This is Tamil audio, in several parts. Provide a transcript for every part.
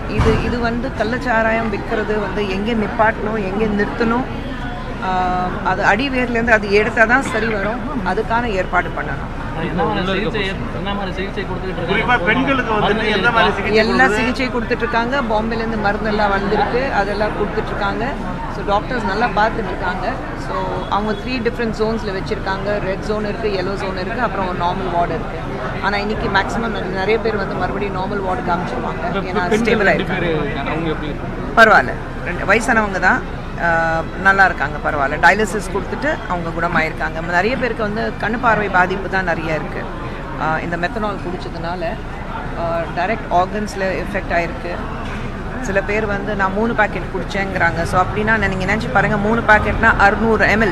இது இது வந்து கள்ளச்சாராயம் விற்கிறது வந்து எங்கே நிப்பாட்டணும் எங்கே நிறுத்தணும் ஆஹ் அது அடிவேர்லேருந்து அது எடுத்தால் தான் சரி வரும் அதுக்கான ஏற்பாடு பண்ணணும் என்ன மாதிரி சிகிச்சை என்ன மாதிரி சிகிச்சை கொடுத்துக்கிட்டு இருக்காங்க குறிப்பா பெண்களுக்கு வந்துட்டு எந்த மாதிரி சிகிச்சை எல்லா சிகிச்சை கொடுத்துட்டு இருக்காங்க பாம்பேலேருந்து மருந்தெல்லாம் வந்திருக்கு அதெல்லாம் கொடுத்துட்டு இருக்காங்க ஸோ டாக்டர்ஸ் நல்லா பார்த்துட்டு இருக்காங்க ஸோ அவங்க த்ரீ டிஃப்ரெண்ட் ஜோன்ஸில் வச்சுருக்காங்க ரெட் ஜோன் இருக்குது yellow ஜோன் இருக்குது அப்புறம் நார்மல் வார்டு இருக்குது ஆனால் இன்னைக்கு மேக்ஸிமம் நிறைய பேர் வந்து மறுபடியும் நார்மல் வார்டு காமிச்சிருவாங்க ஏன்னா ஸ்டேபிள் ஆயிருக்காங்க அவங்க எப்படி பரவாயில்ல ரெண்டு வயசானவங்க தான் ஆஹ், நல்லா இருக்காங்க பரவாயில்ல டயாலிசிஸ் கொடுத்துட்டு அவங்க குணமாயிருக்காங்க நிறைய பேருக்கு வந்து கண்ணு பார்வை பாதிப்பு தான் நிறைய இருக்குது இந்த மெத்தனால் குடிச்சதுனால டைரக்ட் ஆர்கன்ஸில் எஃபெக்ட் ஆயிருக்கு சில பேர் வந்து நான் மூணு பாக்கெட் குடிச்சேங்கிறாங்க ஸோ அப்படின்னா நீங்கள் நினச்சி பாருங்கள் மூணு பாக்கெட்னா அறுநூறு எம்எல்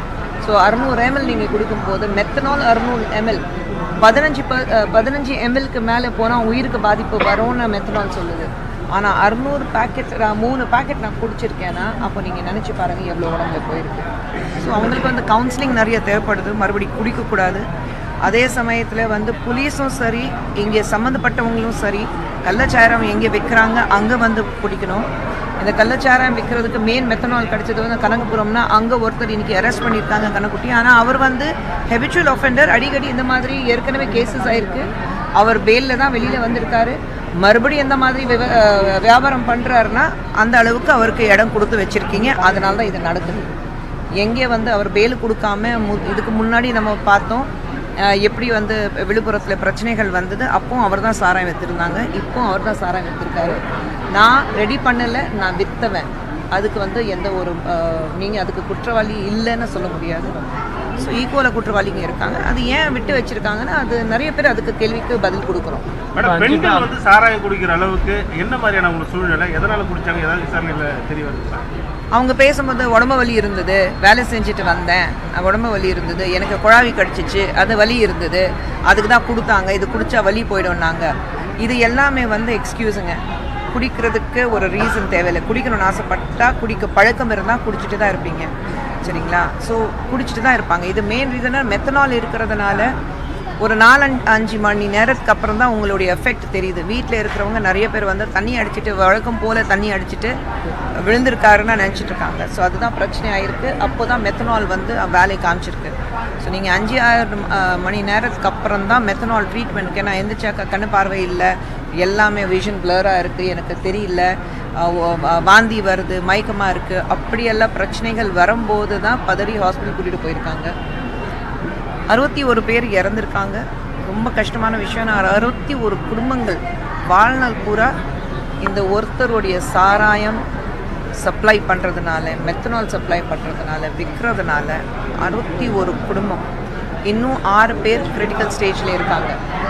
ஸோ அறுநூறு எம்எல் நீங்கள் கொடுக்கும்போது மெத்தனால் அறுநூறு எம்எல் பதினஞ்சு ப அஹ், பதினஞ்சு எம்எல்க்கு மேலே போனால் உயிருக்கு பாதிப்பு வரும்னு மெத்தனால் சொல்லுது ஆனால் அறுநூறு பாக்கெட் நான் மூணு பாக்கெட் நான் குடிச்சிருக்கேன்னா அப்போ நீங்கள் நினச்சி பாருங்கள் எவ்வளோ உடம்புல போயிருக்கு ஸோ அவங்களுக்கு வந்து கவுன்சிலிங் நிறைய தேவைப்படுது மறுபடி குடிக்கக்கூடாது அதே சமயத்தில் வந்து புலிஸும் சரி இங்கே சம்மந்தப்பட்டவங்களும் சரி கள்ளச்சாரம் எங்கே விற்கிறாங்க அங்கே வந்து பிடிக்கணும் இந்த கள்ளச்சாரம் விற்கிறதுக்கு மெயின் மெத்தனால் கிடைச்சது வந்து கனகபுரம்னா அங்கே ஒருத்தர் இன்னைக்கு அரெஸ்ட் பண்ணியிருக்காங்க கனக்குட்டி ஆனால் அவர் வந்து ஹெபிச்சுவல் ஒஃபெண்டர் அடிக்கடி இந்த மாதிரி ஏற்கனவே கேசஸ் ஆயிருக்கு அவர் பெயிலில் தான் வெளியில் வந்திருக்காரு மறுபடியும் எந்த மாதிரி விவ- அஹ் வியாபாரம் பண்ணுறாருன்னா அந்த அளவுக்கு அவருக்கு இடம் கொடுத்து வச்சுருக்கீங்க அதனால தான் இது நடக்குது எங்கே வந்து அவர் பெயில் கொடுக்காம மு இதுக்கு முன்னாடி நம்ம பார்த்தோம் அஹ் எப்படி வந்து விழுப்புரத்தில் பிரச்சனைகள் வந்தது அப்பவும் அவர் தான் சாராயம் விற்றுருந்தாங்க இப்போவும் அவர் தான் சாராயம் விற்றுருக்காரு நான் ரெடி பண்ணலை நான் விற்றவன் அதுக்கு வந்து எந்த ஒரு நீங்கள் அதுக்கு குற்றவாளி இல்லைன்னு சொல்ல முடியாது ஸோ ஈக்குவலாக குற்றவாளிங்க இருக்காங்க அது ஏன் விட்டு வச்சுருக்காங்கன்னா அது நிறைய பேர் அதுக்கு கேள்விக்கு பதில் கொடுக்குறோம் மேடம் பெண்கள் வந்து சாராயம் குடிக்கிற அளவுக்கு என்ன மாதிரியான உங்க சூழ்நிலை எதனால குடிச்சாங்க ஏதாவது விசாரணையில தெரிய வருது அவங்க பேசும்போது உடம்பு வலி இருந்தது வேலை செஞ்சுட்டு வந்தேன் அஹ் உடம்பு வலி இருந்தது எனக்கு குழாவி கடிச்சிச்சு அது வலி இருந்தது அதுக்கு தான் கொடுத்தாங்க இது குடிச்சா வலி போயிடும்னாங்க இது எல்லாமே வந்து எக்ஸ்கியூஸுங்க குடிக்கிறதுக்கு ஒரு ரீசன் தேவையில்லை குடிக்கணும்னு ஆசைப்பட்டா குடிக்க பழக்கம் இருந்தால் குடிச்சிட்டு தான் இருப்பீங்க சரிங்களா ஸோ குடிச்சிட்டு தான் இருப்பாங்க இது மெயின் ரீசனாக மெத்தனால் இருக்கிறதுனால ஒரு நாலு அஞ்சு மணி நேரத்துக்கு அப்புறம் தான் உங்களுடைய எஃபெக்ட் தெரியுது வீட்டில் இருக்கிறவங்க நிறைய பேர் வந்து தண்ணி அடிச்சிட்டு வழக்கம் போல் தண்ணி அடிச்சிட்டு விழுந்திருக்காருன்னு நினச்சிட்டு இருக்காங்க ஸோ அதுதான் பிரச்சனை ஆயிருக்கு அப்போ தான் மெத்தனால் வந்து வேலை காமிச்சிருக்கு ஸோ நீங்கள் அஞ்சு ஆயிரம் அஹ், மணி நேரத்துக்கு அப்புறம் தான் மெத்தனால் ட்ரீட்மெண்ட்க்கு நான் எந்திரிச்சாக்கா கண்ணு பார்வை இல்லை எல்லாமே விஷன் பிளராக இருக்குது எனக்கு தெரியல அஹ், ஒ- அஹ், வாந்தி வருது மயக்கமாக இருக்குது அப்படியெல்லாம் பிரச்சனைகள் வரும்போது தான் பதறி ஹாஸ்பிட்டல் கூட்டிகிட்டு போயிருக்காங்க அறுபத்தி ஒரு பேர் இறந்துருக்காங்க ரொம்ப கஷ்டமான விஷயம் நான் அறுபத்தி ஒரு குடும்பங்கள் வாழ்நாள் பூரா இந்த ஒருத்தருடைய சாராயம் சப்ளை பண்ணுறதுனால மெத்தனால் சப்ளை பண்ணுறதுனால விற்கிறதுனால அறுபத்தி ஒரு குடும்பம் இன்னும் ஆறு பேர் கிரிட்டிக்கல் ஸ்டேஜில் இருக்காங்க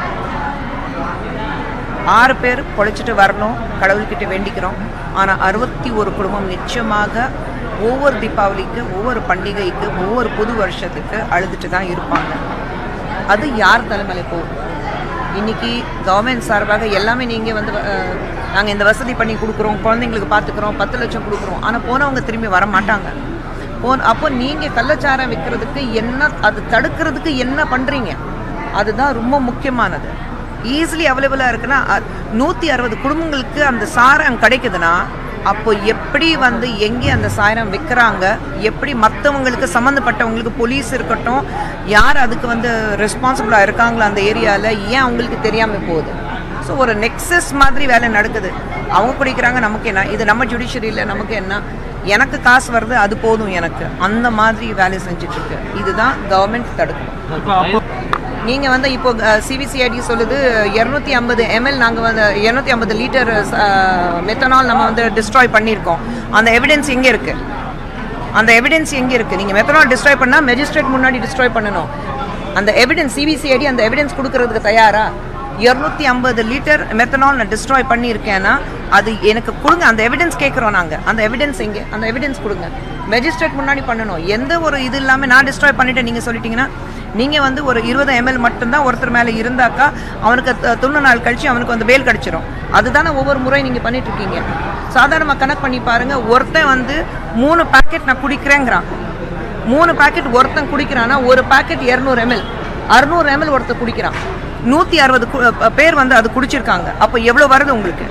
ஆறு பேர் பொழைச்சிட்டு வரணும் கடவுள்கிட்ட வேண்டிக்கிறோம் ஆனால் அறுபத்தி ஒரு குடும்பம் நிச்சயமாக ஒவ்வொரு தீபாவளிக்கு ஒவ்வொரு பண்டிகைக்கு ஒவ்வொரு புது வருஷத்துக்கு அழுதுட்டு தான் இருப்பாங்க அது யார் தலைமையில போகும் இன்னைக்கு கவர்மெண்ட் சார்பாக எல்லாமே நீங்கள் வந்து நாங்கள் இந்த வசதி பண்ணி கொடுக்குறோம் குழந்தைங்களுக்கு பார்த்துக்குறோம் பத்து லட்சம் கொடுக்குறோம் ஆனால் போனவங்க திரும்பி வர மாட்டாங்க போன் அப்போ நீங்கள் கள்ளச்சாரம் விற்கிறதுக்கு என்ன அது தடுக்கிறதுக்கு என்ன பண்ணுறீங்க அதுதான் ரொம்ப முக்கியமானது ஈஸிலி அவைலபிளாக இருக்குன்னா நூற்றி அறுபது குடும்பங்களுக்கு அந்த சாரம் கிடைக்குதுன்னா அப்போ எப்படி வந்து எங்கே அந்த சாரம் விற்கிறாங்க எப்படி மற்றவங்களுக்கு சம்மந்தப்பட்டவங்களுக்கு போலீஸ் இருக்கட்டும் யார் அதுக்கு வந்து ரெஸ்பான்சிபிளாக இருக்காங்களோ அந்த ஏரியாவில் ஏன் அவங்களுக்கு தெரியாமல் போகுது ஸோ ஒரு நெக்ஸஸ் மாதிரி வேலை நடக்குது அவங்க குடிக்கிறாங்க நமக்கு என்ன இது நம்ம ஜுடிஷரியில் நமக்கு என்ன எனக்கு காசு வருது அது போதும் எனக்கு அந்த மாதிரி வேலை செஞ்சுட்ருக்கு இதுதான் கவர்மெண்ட் தடுக்கணும் நீங்கள் வந்து இப்போ சிபிசிஐடி சொல்லுது இரநூத்தி ஐம்பது எம்எல் நாங்கள் வந்து இரநூத்தி ஐம்பது லிட்டர் மெத்தனால் நம்ம வந்து டிஸ்ட்ராய் பண்ணியிருக்கோம் அந்த எவிடன்ஸ் எங்கே இருக்குது அந்த எவிடன்ஸ் எங்கே இருக்குது நீங்கள் மெத்தனால் டிஸ்ட்ராய் பண்ணால் மெஜிஸ்ட்ரேட் முன்னாடி டிஸ்ட்ராய் பண்ணணும் அந்த எவிடன்ஸ் சிபிசிஐடி அந்த எவிடன்ஸ் கொடுக்கறதுக்கு தயாரா இரநூத்தி ஐம்பது லிட்டர் மெத்தனால் நான் டிஸ்ட்ராய் பண்ணியிருக்கேன்னா அது எனக்கு கொடுங்க அந்த எவிடன்ஸ் கேட்குறோம் நாங்கள் அந்த எவிடன்ஸ் எங்கே அந்த எவிடன்ஸ் கொடுங்க மெஜிஸ்ட்ரேட் முன்னாடி பண்ணணும் எந்த ஒரு இது இல்லாமல் நான் டிஸ்ட்ராய் பண்ணிட்டேன் நீங்கள் சொல்லிட்டீங்கன்னா நீங்கள் வந்து ஒரு இருபது எம்எல் மட்டும்தான் ஒருத்தர் மேலே இருந்தாக்கா அவனுக்கு த- தொண்ணூறு நாள் கழிச்சு அவனுக்கு வந்து பேல் கிடச்சிரும் அதுதானே ஒவ்வொரு முறை நீங்கள் பண்ணிட்டு இருக்கீங்க சாதாரணமாக கணக்கு பண்ணி பாருங்க ஒருத்தன் வந்து மூணு பாக்கெட் நான் குடிக்கிறேங்கிறான் மூணு பாக்கெட் ஒருத்தன் குடிக்கிறான்னா ஒரு பாக்கெட் இரநூறு எம்எல் அறுநூறு எம்எல் ஒருத்தன் குடிக்கிறான் நூற்றி அறுபது பேர் வந்து அது குடிச்சிருக்காங்க அப்போ எவ்வளோ வருது உங்களுக்கு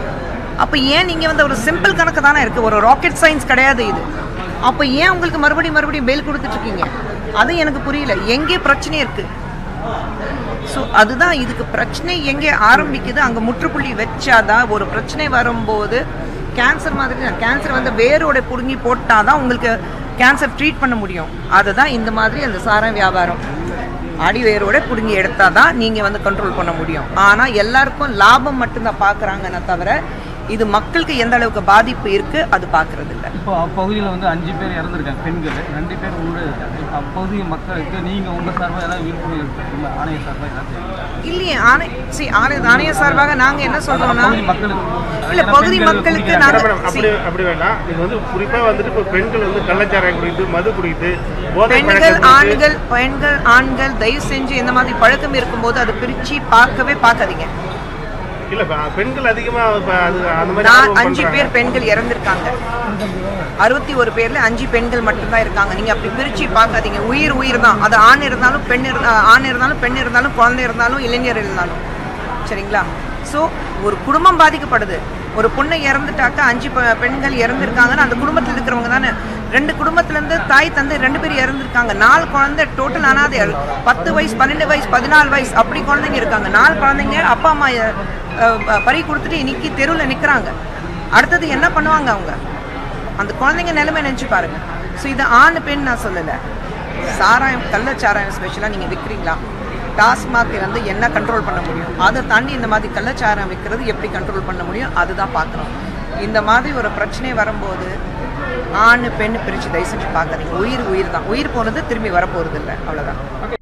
அப்போ ஏன் நீங்கள் வந்து ஒரு சிம்பிள் கணக்கு தானே இருக்குது ஒரு ராக்கெட் சயின்ஸ் கிடையாது இது அப்போ ஏன் உங்களுக்கு மறுபடியும் மறுபடியும் பெயில் கொடுத்துட்ருக்கீங்க அது எனக்கு புரியல எங்கே பிரச்சனை இருக்குது ஸோ அதுதான் இதுக்கு பிரச்சனை எங்கே ஆரம்பிக்குது அங்கே முற்றுப்புள்ளி வச்சாதான் ஒரு பிரச்சனை வரும்போது கேன்சர் மாதிரி தான் கேன்சர் வந்து வேரோட பிடுங்கி போட்டால் தான் உங்களுக்கு கேன்சர் ட்ரீட் பண்ண முடியும் அதுதான் இந்த மாதிரி அந்த சாரம் வியாபாரம் அடி வேரோட பிடுங்கி எடுத்தால் தான் நீங்கள் வந்து கண்ட்ரோல் பண்ண முடியும் ஆனால் எல்லாருக்கும் லாபம் மட்டும்தான் பார்க்குறாங்கன்னு தவிர இது மக்களுக்கு எந்த அளவுக்கு பாதிப்பு இருக்குது அது பார்க்கறது இல்லை இப்போ அப்பகுதியில் வந்து அஞ்சு பேர் இறந்துருக்காங்க பெண்கள் ரெண்டு பேர் உங்களோட இருக்காங்க இப்போ அப்பகுதி மக்களுக்கு நீங்கள் உங்கள் சார்பாக ஏதாவது விழிப்புணர்வு இருக்குங்களா ஆணைய சார்பாக ஏதாவது இல்லையே ஆணை சி ஆணை ஆணைய சார்பாக நாங்கள் என்ன சொல்கிறோன்னா பகுதி மக்களுக்கு இல்ல, ஏன்னா பகுதி பெண்கள் மக்களுக்கு குடிக்கிறாங்க. நாங்க- மேடம் அப்படி அப்படி வேண்டாம் இது வந்து குறிப்பா வந்துட்டு இப்போ பெண்கள் வந்து கள்ளச்சாராயம் குடிக்குது மது குடிக்குது போதை பெண்கள் பழக்கம் குடிக்குது. ஆண்கள் பெண்கள் ஆண்கள் தயவு செஞ்சு இந்த மாதிரி பழக்கம் இருக்கும்போது அதை பிரிச்சு பார்க்கவே பார்க்காதீங்க இல்ல இப்ப பெண்கள் அதிகமா இப்ப அது அந்த மாதிரி நான் ஆர்வம் அஞ்சு பண்றாங்க. பேர் பெண்கள் இறந்திருக்காங்க அறுபத்தி ஒரு பேர்ல அஞ்சு பெண்கள் மட்டும்தான் இருக்காங்க நீங்க அப்படி பிரிச்சு பார்க்காதீங்க உயிர் உயிர் தான் அது ஆண் இருந்தாலும் பெண் இருந்தா ஆண் இருந்தாலும் பெண் இருந்தாலும் குழந்தை இருந்தாலும் இளைஞர் இருந்தாலும் சரிங்களா ஸோ ஒரு குடும்பம் பாதிக்கப்படுது ஒரு பொண்ணு இறந்துட்டாக்கா அஞ்சு பெ- பெண்கள் இறந்துருக்காங்கன்னா அந்த குடும்பத்தில் இருக்கிறவங்க தானே ரெண்டு குடும்பத்துலேருந்து தாய் தந்தை ரெண்டு பேர் இறந்துருக்காங்க நாலு குழந்தை டோட்டல் அனாதைகள் பத்து வயசு பன்னெண்டு வயசு பதினாலு வயசு அப்படி குழந்தைங்க இருக்காங்க நாலு குழந்தைங்க அப்பா அம்மா அஹ், அஹ், பறி கொடுத்துட்டு இன்னைக்கு தெருவில் நிற்கிறாங்க அடுத்தது என்ன பண்ணுவாங்க அவங்க அந்த குழந்தைங்க நிலைமை நினச்சி பாருங்க ஸோ இது ஆண் பெண் நான் சொல்லலை சாராயம் கள்ளச்சாராயம் ஸ்பெஷலாக நீங்கள் விற்கிறீங்களா டாஸ்மாக் வந்து என்ன கண்ட்ரோல் பண்ண முடியும் அதை தாண்டி இந்த மாதிரி கள்ளச்சாராயம் விற்கிறது எப்படி கண்ட்ரோல் பண்ண முடியும் அதுதான் பார்க்குறோம் இந்த மாதிரி ஒரு பிரச்சனை வரும்போது ஆண் பெண் பிரித்து தயவு செஞ்சு பார்க்காதீங்க உயிர் உயிர் தான் உயிர் போனது திரும்பி வரப்போகிறது இல்லை அவ்வளோதான்